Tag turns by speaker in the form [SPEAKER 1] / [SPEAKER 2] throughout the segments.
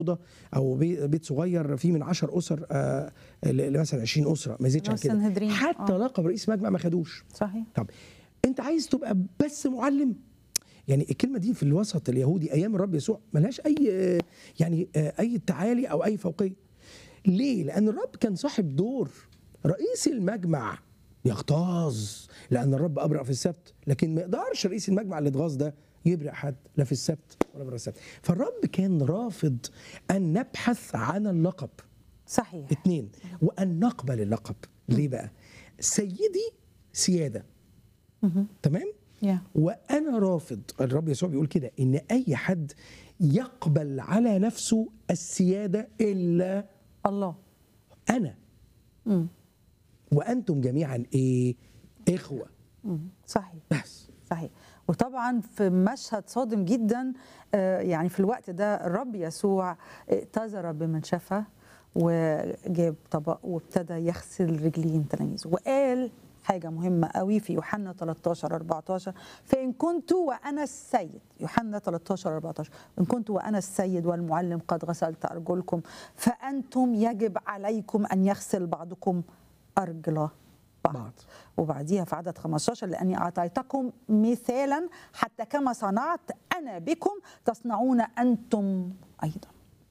[SPEAKER 1] اوضه او بي- بيت صغير فيه من 10 اسر آه، ل- لمثلا 20 اسره ما يزيدش عن
[SPEAKER 2] نفس
[SPEAKER 1] كده
[SPEAKER 2] الهدرين.
[SPEAKER 1] حتى
[SPEAKER 2] آه.
[SPEAKER 1] لقب رئيس مجمع ما خدوش
[SPEAKER 2] صحيح
[SPEAKER 1] طب انت عايز تبقى بس معلم يعني الكلمه دي في الوسط اليهودي ايام الرب يسوع ملهاش اي آه، يعني آه، اي تعالي او اي فوقيه ليه لان الرب كان صاحب دور رئيس المجمع يغتاظ لان الرب ابرأ في السبت لكن ما يقدرش رئيس المجمع اللي اتغاظ ده يبرئ حد لا في السبت ولا بره السبت فالرب كان رافض ان نبحث عن اللقب
[SPEAKER 2] صحيح
[SPEAKER 1] اتنين وان نقبل اللقب ليه بقى سيدي سياده تمام
[SPEAKER 2] يا
[SPEAKER 1] وانا رافض الرب يسوع بيقول كده ان اي حد يقبل على نفسه السياده الا
[SPEAKER 2] الله
[SPEAKER 1] انا
[SPEAKER 2] مم.
[SPEAKER 1] وانتم جميعا ايه اخوه
[SPEAKER 2] مم. صحيح
[SPEAKER 1] بس
[SPEAKER 2] صحيح وطبعا في مشهد صادم جدا آه، يعني في الوقت ده الرب يسوع ائتذر بمنشفه وجاب طبق وابتدى يغسل رجلين تلاميذه وقال حاجة مهمة قوي في يوحنا 13 14 فإن كنت وأنا السيد يوحنا 13 14 إن كنت وأنا السيد والمعلم قد غسلت أرجلكم فأنتم يجب عليكم أن يغسل بعضكم أرجل بعض,
[SPEAKER 1] بعض.
[SPEAKER 2] وبعديها في عدد 15 لأني أعطيتكم مثالا حتى كما صنعت أنا بكم تصنعون أنتم أيضا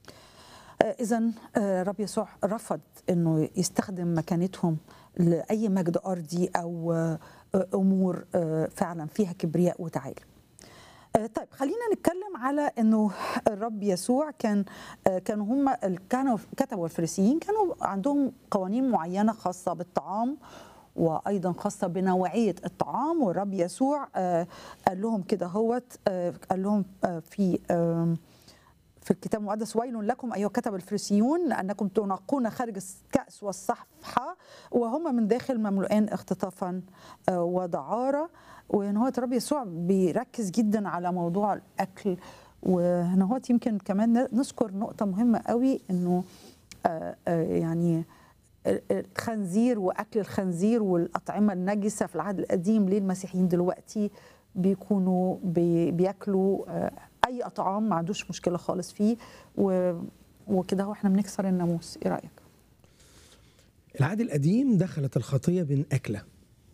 [SPEAKER 2] إذا رب يسوع رفض أنه يستخدم مكانتهم لأي مجد أرضي أو آه، أمور آه، فعلا فيها كبرياء وتعالي آه، طيب خلينا نتكلم على انه الرب يسوع كان آه، كانوا هم كانوا كتبوا الفريسيين كانوا عندهم قوانين معينه خاصه بالطعام وايضا خاصه بنوعيه الطعام والرب يسوع آه، قال لهم كده هوت آه، قال لهم آه، في آم، في الكتاب المقدس ويل لكم ايها كتب الفريسيون لانكم تنقون خارج الكاس والصفحه وهم من داخل مملوءان اختطافا آه، ودعاره وان هو الرب يسوع بيركز جدا على موضوع الاكل وهنا هو يمكن كمان نذكر نقطه مهمه قوي انه آه، آه، يعني الخنزير واكل الخنزير والاطعمه النجسه في العهد القديم ليه المسيحيين دلوقتي بيكونوا بي- بياكلوا آه، اي طعام ما عندوش مشكله خالص فيه و- وكده هو احنا بنكسر الناموس ايه رايك
[SPEAKER 1] العهد القديم دخلت الخطيه بين اكله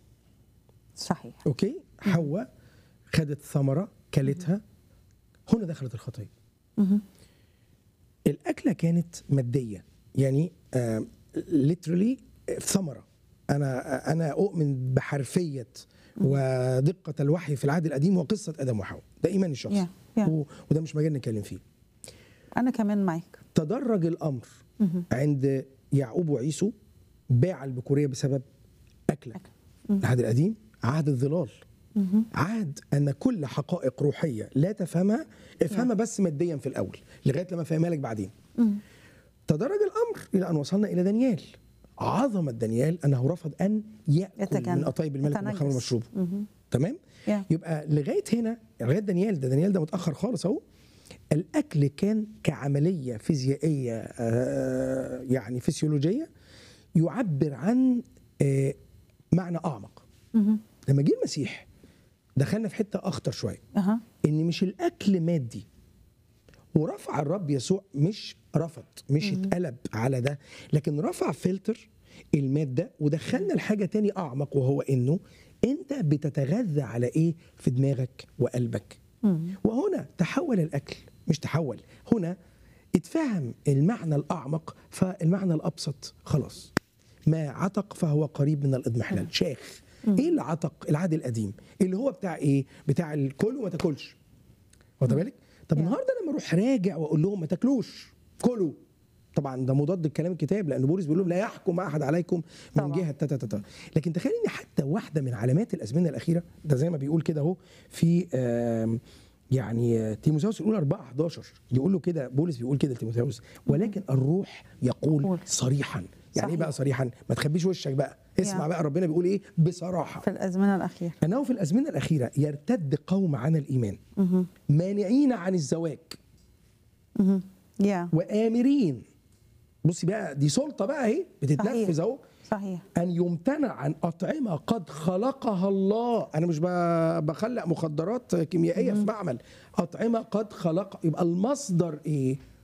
[SPEAKER 2] صحيح
[SPEAKER 1] اوكي حواء خدت ثمره كلتها هنا دخلت الخطيه
[SPEAKER 2] مهم.
[SPEAKER 1] الاكله كانت ماديه يعني ليترلي ثمره انا انا اؤمن بحرفيه ودقه الوحي في العهد القديم وقصه ادم وحواء ده ايماني الشخصي
[SPEAKER 2] Yeah, yeah.
[SPEAKER 1] و- وده مش مجال نتكلم فيه
[SPEAKER 2] انا كمان معاك
[SPEAKER 1] تدرج الامر
[SPEAKER 2] مهم.
[SPEAKER 1] عند يعقوب وعيسو باع البكوريه بسبب اكله
[SPEAKER 2] أكل.
[SPEAKER 1] العهد القديم عهد الظلال عهد ان كل حقائق روحيه لا تفهمها افهمها بس ماديا في الاول لغايه لما فهمها لك بعدين تدرج الامر الى ان وصلنا الى دانيال عظمه دانيال انه رفض ان ياكل
[SPEAKER 2] يتجنب.
[SPEAKER 1] من قطايب الملك
[SPEAKER 2] يتنجس.
[SPEAKER 1] والخمر المشروب
[SPEAKER 2] مهم.
[SPEAKER 1] تمام
[SPEAKER 2] Yeah.
[SPEAKER 1] يبقى لغايه هنا لغايه دانيال ده دانيال ده متاخر خالص اهو الاكل كان كعمليه فيزيائيه آه، يعني فسيولوجيه يعبر عن آه، معنى اعمق
[SPEAKER 2] مهم.
[SPEAKER 1] لما جه المسيح دخلنا في حته اخطر شويه
[SPEAKER 2] اها
[SPEAKER 1] ان مش الاكل مادي ورفع الرب يسوع مش رفض مش اتقلب على ده لكن رفع فلتر الماده ودخلنا لحاجه تاني اعمق وهو انه انت بتتغذى على ايه في دماغك وقلبك
[SPEAKER 2] مم.
[SPEAKER 1] وهنا تحول الاكل مش تحول هنا اتفهم المعنى الاعمق فالمعنى الابسط خلاص ما عتق فهو قريب من الاضمحلال شاخ ايه اللي عتق العهد القديم اللي هو بتاع ايه بتاع الكل وما تاكلش واخد بالك طب
[SPEAKER 2] Yeah.
[SPEAKER 1] النهارده لما اروح راجع واقول لهم ما تاكلوش كلوا طبعا ده مضاد لكلام الكتاب لان بولس بيقول لهم لا يحكم احد عليكم من
[SPEAKER 2] طبعاً.
[SPEAKER 1] جهه تتا تتا لكن تخيل ان حتى واحده من علامات الازمنه الاخيره ده زي ما بيقول كده اهو في آم، يعني آه، تيموثاوس الاولى 4 11 يقول له كده بولس بيقول كده لتيموثاوس ولكن الروح يقول
[SPEAKER 2] قول.
[SPEAKER 1] صريحا يعني ايه
[SPEAKER 2] صحيح.
[SPEAKER 1] بقى صريحا ما تخبيش وشك بقى اسمع
[SPEAKER 2] Yeah.
[SPEAKER 1] بقى ربنا بيقول ايه بصراحه
[SPEAKER 2] في الازمنه الاخيره
[SPEAKER 1] انه في الازمنه الاخيره يرتد قوم عن الايمان
[SPEAKER 2] مهم.
[SPEAKER 1] مانعين عن الزواج
[SPEAKER 2] مهم. يا
[SPEAKER 1] وامرين بصي بقى دي سلطه بقى اهي بتتنفذ
[SPEAKER 2] صحيح.
[SPEAKER 1] اهو
[SPEAKER 2] صحيح
[SPEAKER 1] ان يمتنع عن اطعمه قد خلقها الله انا مش ب- بخلق مخدرات كيميائيه في معمل اطعمه قد خلق يبقى المصدر ايه